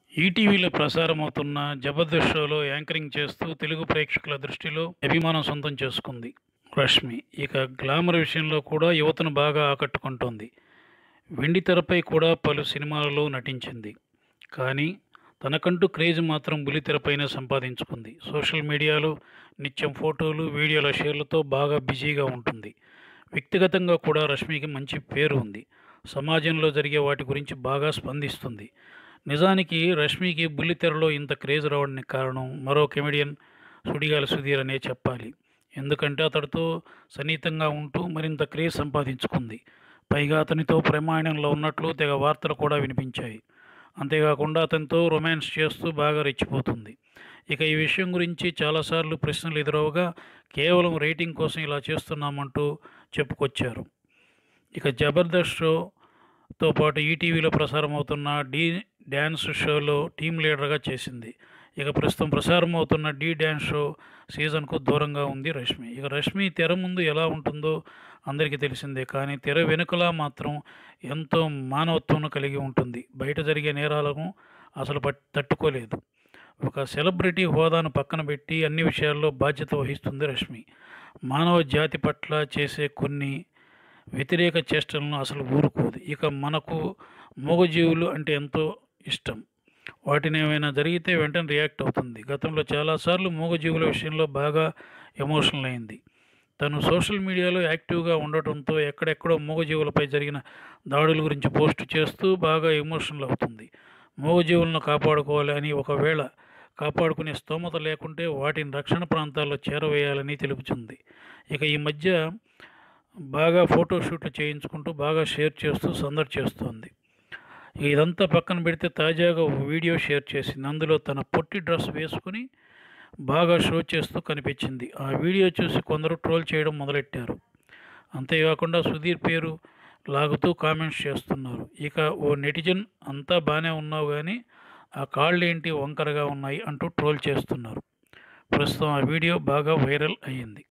ఈటీవీలో ప్రసారమవుతున్న 'జబర్దస్త్' షోలో యాంకరింగ్ చేస్తూ తెలుగు ప్రేక్షకుల దృష్టిలో అభిమానం సొంతం చేసుకుంది రష్మి. ఇక గ్లామర్ విషయంలో కూడా యువతను బాగా ఆకట్టుకుంటోంది. వెండితెరపై కూడా పలు సినిమాలలో నటించింది. కానీ తనకంటూ క్రేజ్ మాత్రం బుల్లితెరపైనే సంపాదించుకుంది. సోషల్ మీడియాలో నిత్యం ఫోటోలు, వీడియోల షేర్లతో బాగా బిజీగా ఉంటుంది. వ్యక్తిగతంగా కూడా రష్మికి మంచి పేరు ఉంది. సమాజంలో జరిగే వాటి గురించి బాగా స్పందిస్తుంది. నిజానికి రష్మికి బుల్లితెరలో ఇంత క్రేజ్ రావడానికి కారణం మరో కమెడియన్ సుడిగాలి సుధీర్ అనే చెప్పాలి. ఎందుకంటే అతడితో సన్నిహితంగా ఉంటూ మరింత క్రేజ్ సంపాదించుకుంది. పైగా అతనితో ప్రేమాయణంలో ఉన్నట్లు తెగ వార్తలు కూడా వినిపించాయి. అంతేకాకుండా అతనితో రొమాన్స్ చేస్తూ బాగా రెచ్చిపోతుంది. ఇక ఈ విషయం గురించి చాలాసార్లు ప్రశ్నలు ఎదురవగా కేవలం రేటింగ్ కోసం ఇలా చేస్తున్నామంటూ చెప్పుకొచ్చారు. ఇక 'జబర్దస్త్' షోతో పాటు ఈటీవీలో ప్రసారమవుతున్న 'ఢీ డ్యాన్స్' షోలో టీమ్ లీడర్గా చేసింది. ఇక ప్రస్తుతం ప్రసారమవుతున్న 'ఢీ డ్యాన్స్' షో సీజన్కు దూరంగా ఉంది రష్మి. ఇక రష్మి తెర ముందు ఎలా ఉంటుందో అందరికీ తెలిసిందే. కానీ తెర వెనుకల మాత్రం ఎంతో మానవత్వంను కలిగి ఉంటుంది. బయట జరిగే నేరాలను అసలు పట్ తట్టుకోలేదు. ఒక సెలబ్రిటీ హోదాను పక్కన పెట్టి అన్ని విషయాల్లో బాధ్యత వహిస్తుంది రష్మి. మానవ జాతి పట్ల చేసే కొన్ని వ్యతిరేక చేష్టలను అసలు ఊరుకోదు. ఇక మనకు మూగజీవులు అంటే ఎంతో ఇష్టం. వాటినేమైనా జరిగితే వెంటనే రియాక్ట్ అవుతుంది. గతంలో చాలాసార్లు మూగజీవుల విషయంలో బాగా ఎమోషనల్ అయింది. తను సోషల్ మీడియాలో యాక్టివ్గా ఉండటంతో ఎక్కడెక్కడో మూగజీవులపై జరిగిన దాడుల గురించి పోస్ట్ చేస్తూ బాగా ఎమోషనల్ అవుతుంది. మూగజీవులను కాపాడుకోవాలి అని ఒకవేళ కాపాడుకునే స్తోమత లేకుంటే వాటిని రక్షణ ప్రాంతాల్లో చేరవేయాలని తెలుపుతుంది. ఇక ఈ మధ్య బాగా ఫోటో షూట్లు చేయించుకుంటూ బాగా షేర్ చేస్తూ సందడి చేస్తోంది. ఇదంతా పక్కన పెడితే తాజాగా ఓ వీడియో షేర్ చేసింది. అందులో తన పొట్టి డ్రెస్ వేసుకుని బాగా షో చేస్తూ కనిపించింది. ఆ వీడియో చూసి కొందరు ట్రోల్ చేయడం మొదలెట్టారు. అంతేకాకుండా సుధీర్ పేరు లాగుతూ కామెంట్స్ చేస్తున్నారు. ఇక ఓ నెటిజన్ అంతా బానే ఉన్నావు గానీ ఆ కాళ్ళేంటి వంకరగా ఉన్నాయి అంటూ ట్రోల్ చేస్తున్నారు. ప్రస్తుతం ఆ వీడియో బాగా వైరల్ అయ్యింది.